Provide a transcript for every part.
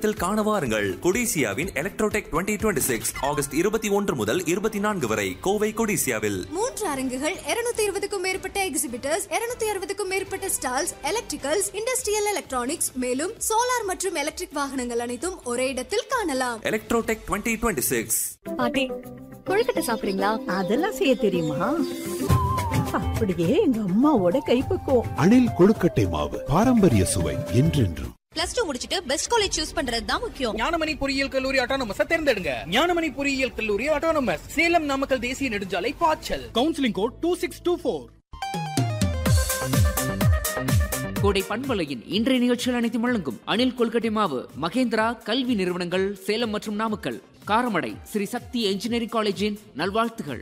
நேரத்தில் காண வாருங்கள் கொடிசியாவின் எலக்ட்ரோடெக் 2026 சிக்ஸ் ஆகஸ்ட் இருபத்தி ஒன்று முதல் இருபத்தி நான்கு வரை கோவை கொடிசியாவில் மூன்று அரங்குகள் 220 இருபதுக்கும் மேற்பட்ட எக்ஸிபிட்டர்ஸ் 260 அறுபதுக்கும் மேற்பட்ட ஸ்டால்ஸ் எலக்ட்ரிக்கல்ஸ் இண்டஸ்ட்ரியல் எலக்ட்ரானிக்ஸ் மேலும் சோலார் மற்றும் எலக்ட்ரிக் வாகனங்கள் அனைத்தும் ஒரே இடத்தில் காணலாம் எலக்ட்ரோடெக் 2026 சிக்ஸ் பாட்டி கொழுக்கட்டை சாப்பிடுறீங்களா அதெல்லாம் செய்ய தெரியுமா அப்படியே எங்க அம்மாவோட கைப்பக்குவம் அணில் கொழுக்கட்டை மாவு பாரம்பரிய சுவை என்றென்றும் பிளஸ் டூ முடிச்சிட்டு பெஸ்ட் காலேஜ் சூஸ் பண்றது தான் முக்கியம் ஞானமணி பொறியியல் கல்லூரி ஆட்டோனமஸ் தேர்ந்தெடுங்க ஞானமணி பொறியியல் கல்லூரி ஆட்டோனமஸ் சேலம் நாமக்கல் தேசிய நெடுஞ்சாலை பாய்ச்சல் counselling code two six two four Kodai பண்பலையின் இன்றைய நிகழ்ச்சியில் அனைத்து வழங்கும் அணில் கொல்கட்டை மாவு மகேந்திரா கல்வி நிறுவனங்கள் சேலம் மற்றும் நாமக்கல் காரமடை ஸ்ரீ சக்தி என்ஜினியரிங் காலேஜின் நல்வாழ்த்துகள்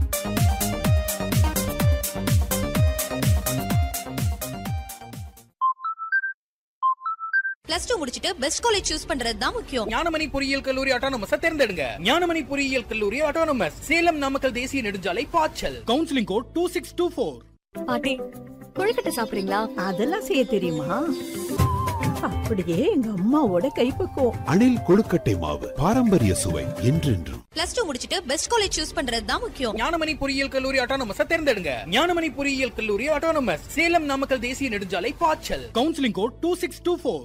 பிளஸ் டூ முடிச்சிட்டு பெஸ்ட் காலேஜ் சூஸ் பண்றது தான் முக்கியம் ஞானமணி பொறியியல் கல்லூரி ஆட்டோனமஸ் தேர்ந்தெடுங்க ஞானமணி பொறியியல் கல்லூரி ஆட்டோனமஸ் சேலம் நாமக்கல் தேசிய நெடுஞ்சாலை பாய்ச்சல் counselling code two six two four பாட்டி கொழுக்கட்டை சாப்பிடுறீங்களா அதெல்லாம் செய்ய தெரியுமா அப்படியே எங்க அம்மாவோட கைப்பக்குவம் அணில் கொழுக்கட்டை மாவு பாரம்பரிய சுவை என்றென்றும் பிளஸ் டூ முடிச்சிட்டு பெஸ்ட் காலேஜ் சூஸ் பண்றது தான் முக்கியம் ஞானமணி பொறியியல் கல்லூரி ஆட்டோனமஸ் தேர்ந்தெடுங்க ஞானமணி பொறியியல் கல்லூரி ஆட்டோனமஸ் சேலம் நாமக்கல் தேசிய நெடுஞ்சாலை பாய்ச்சல் counselling code two six two four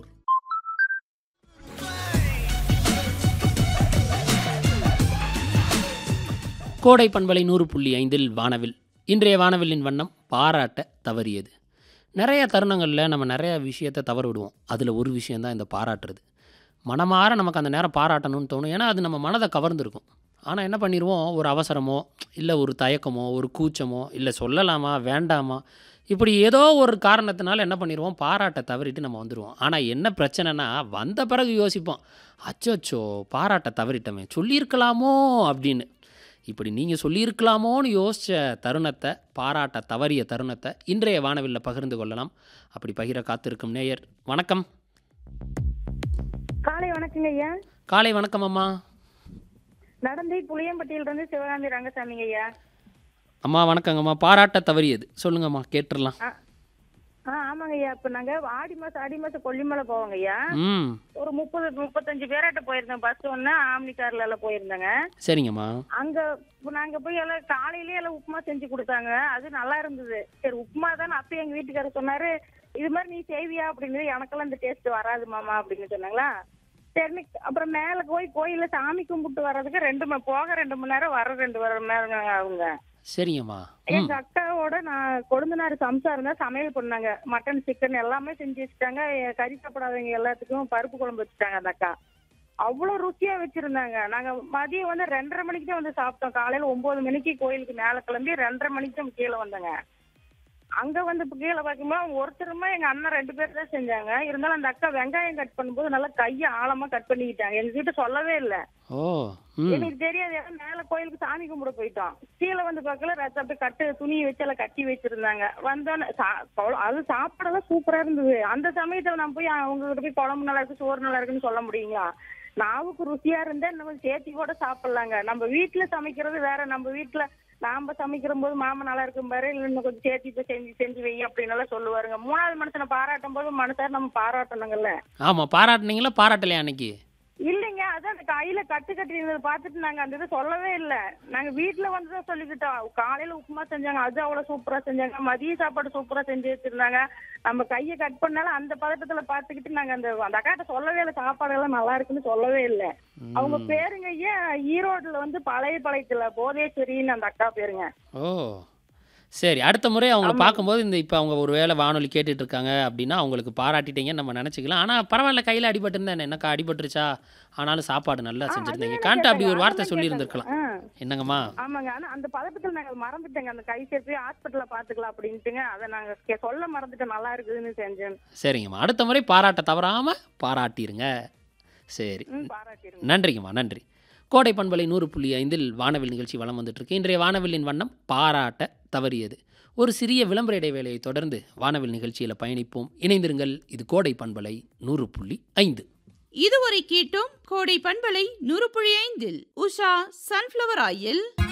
Kodai பண்பலை நூறு புள்ளி ஐந்தில் வானவில் இன்றைய வானவில்லின் வண்ணம் பாராட்ட தவறியது நிறைய தருணங்களில் நம்ம நிறைய விஷயத்தை தவறு விடுவோம் அதில் ஒரு விஷயந்தான் இந்த பாராட்டுறது மனமாற நமக்கு அந்த நேரம் பாராட்டணும்னு தோணும் ஏன்னா அது நம்ம மனதை கவர்ந்துருக்கும் ஆனால் என்ன பண்ணிடுவோம் ஒரு அவசரமோ இல்லை ஒரு தயக்கமோ ஒரு கூச்சமோ இல்லை சொல்லலாமா வேண்டாமா இப்படி ஏதோ ஒரு காரணத்தினால என்ன பண்ணிடுவோம் பாராட்ட தவறிட்டு நம்ம வந்துடுவோம் ஆனால் என்ன பிரச்சனைனா வந்த பிறகு யோசிப்போம் அச்சோச்சோ பாராட்ட தவறிட்டமே சொல்லியிருக்கலாமோ அப்படின்னு இப்படி நீங்கள் சொல்லியிருக்கலாமோன்னு யோசித்த தருணத்தை பாராட்ட தவறிய தருணத்தை இன்றைய வானவில்ல பகிர்ந்து கொள்ளலாம் அப்படி பகிர காத்திருக்கும் நேயர் வணக்கம் காலை வணக்கங்க ஐயா காலை வணக்கம் அம்மா நடந்தை புளியம்பட்டியில இருந்து சிவகாந்தி ரங்கசாமிங்க ஐயா அம்மா வணக்கங்கம்மா பாராட்ட தவறியது சொல்லுங்கம்மா கேட்டுடலாம் ஆ ஆ ஆமாங்க ஐயா இப்ப நாங்க ஆடி மாசம் ஆடி மாசம் கொல்லிமலை போவோங்க ஐயா ம் ஒரு முப்பது முப்பத்தஞ்சு பேராட்ட போயிருந்தேன் பஸ் ஒண்ணு ஆம்னி கார்ல எல்லாம் போயிருந்தேங்க சரிங்கம்மா அங்க இப்ப நாங்க போய் எல்லாம் காலையிலேயே எல்லாம் உப்புமா செஞ்சு கொடுத்தாங்க அது நல்லா இருந்தது சரி உப்புமா தானே அப்ப எங்க வீட்டுக்காரர் சொன்னாரு இது மாதிரி நீ செய்வியா அப்படின்னு எனக்கெல்லாம் இந்த டேஸ்ட் வராது மாமா அப்படின்னு சொன்னாங்களா சரி அப்புறம் மேல போய் கோயில்ல சாமி கும்பிட்டு வர்றதுக்கு ரெண்டு மணி போக ரெண்டு மணி நேரம் வர ரெண்டு மணி நேரம் ஆகுங்க சரிங்கம்மா ம் எங்க அக்காவோட நான் கொழுந்தனார் சம்சாரம் தான் சமையல் பண்ணாங்க மட்டன் சிக்கன் எல்லாமே செஞ்சு வச்சுட்டாங்க எ- கறி சாப்பிடாதவங்க எல்லாத்துக்கும் பருப்பு குழம்பு வச்சுட்டாங்க அந்த அக்கா அவ்வளவு ருசியா வச்சிருந்தாங்க நாங்க மதியம் வந்து ரெண்டரை மணிக்கு தான் வந்து சாப்பிட்டோம் காலையில ஒன்பது மணிக்கு கோயிலுக்கு மேல கிளம்பி ரெண்டரை மணிக்கு தான் கீழே வந்தோங்க அங்க வந்து இப்ப கீழே பார்க்கும்போது ஒருத்தருமா எங்க அண்ணன் ரெண்டு பேர் தான் செஞ்சாங்க இருந்தாலும் அந்த அக்கா வெங்காயம் கட் பண்ணும்போது நல்லா கையை ஆழமா கட் பண்ணிக்கிட்டாங்க எங்க கிட்ட சொல்லவே இல்லை ஓ ம் எனக்கு தெரியாது ஏன்னா மேல கோயிலுக்கு சாமி கும்பிட போயிட்டோம் கீழே வந்து பார்க்கல ரத்த அப்படியே கட்டு துணி வச்சு எல்லாம் கட்டி வச்சிருந்தாங்க வந்தோன்னே சா- கொழ- அது சாப்பாடெல்லாம் சூப்பரா இருந்தது அந்த சமயத்துல நான் போய் அவங்க கிட்ட போய் குழம்பு நல்லா இருக்கு சோறு நல்லா இருக்குன்னு சொல்ல முடியுங்களா நாவுக்கு ருசியா இருந்தா நம்ம சேர்த்தி கூட சாப்பிடலாங்க நம்ம வீட்டுல சமைக்கிறது வேற நம்ம வீட்டுல நாம சமைக்கிற போது மாமா நல்லா இருக்கும் பாரு இல்ல இன்னும் கொஞ்சம் சேர்த்தி இப்ப செஞ்சு செஞ்சு வை அப்படின்னு எல்லாம் சொல்லுவாருங்க மூணாவது மனுஷனை பாராட்டும் போது மனசார் நம்ம பாராட்டணுங்கல்ல ஆமாம் பாராட்டுனீங்களா பாராட்டலையா அன்னைக்கு இல்லைங்க அதான் அந்த கையில கட்டு கட்டி இருந்ததை பார்த்துட்டு நாங்க அந்த இதை சொல்லவே இல்லை நாங்க வீட்டுல வந்துதான் சொல்லிக்கிட்டோம் காலையில உப்புமா செஞ்சாங்க அது அவ்வளவு சூப்பரா செஞ்சாங்க மதிய சாப்பாடு சூப்பரா செஞ்சு வச்சிருந்தாங்க நம்ம கையை கட் பண்ணாலும் அந்த பதட்டத்துல பார்த்துக்கிட்டு நாங்க அந்த அந்த அக்காட்ட சொல்லவே இல்லை சாப்பாடு எல்லாம் நல்லா இருக்குன்னு சொல்லவே இல்லை அவங்க பேருங்க ஐயா ஈரோடுல வந்து பழைய பாளையத்துல போதேஸ்வரின்னு அந்த அக்கா பேருங்க ஓ சரி அடுத்த முறை அவங்கள பார்க்கும்போது இந்த இப்போ அவங்க ஒரு வேளை வானொலி கேட்டுட்டு இருக்காங்க அப்படின்னா அவங்களுக்கு பாராட்டிட்டீங்கன்னு நம்ம நினச்சிக்கலாம் ஆனால் பரவாயில்ல கையில் அடிபட்டிருந்தா என்ன, என்னக்கா அடிபட்டுருச்சா ஆனாலும் சாப்பாடு நல்லா செஞ்சுருந்தீங்க காண்ட்டு அப்படி ஒரு வார்த்தை சொல்லியிருந்திருக்கலாம் ஆ. என்னங்கம்மா ஆமாங்க ஆனா அந்த பதட்டத்துல நாங்க மறந்துட்டேங்க அந்த கை சேர்த்து ஹாஸ்பிட்டல்ல பாத்துக்கலாம் அப்படின்ட்டுங்க அதை நாங்க கே- சொல்ல மறந்துட்டு நல்லா இருக்குதுன்னு செஞ்சேன் சரிங்கம்மா அடுத்த முறை பாராட்ட தவறாமல் பாராட்டிருங்க சரி ம், பாராட்டிருங்க நன்றிங்கம்மா நன்றி கோடை பண்பலை நூறு புள்ளி ஐந்தில் வானவில் நிகழ்ச்சி வலம் வந்துட்டுருக்கு இன்றைய வானவில்லின் வண்ணம் பாராட்ட தவறியது ஒரு சிறிய விளம்பர இடைவேளையை தொடர்ந்து வானவில் நிகழ்ச்சியில் பயணிப்போம் இணைந்திருங்கள் இது கோடை பண்பலை நூறு புள்ளி ஐந்து இதுவரை கேட்டோம் கோடை பண்பலை நூறு புள்ளி ஐந்தில் உஷா சன்ஃப்ளவர் ஆயில்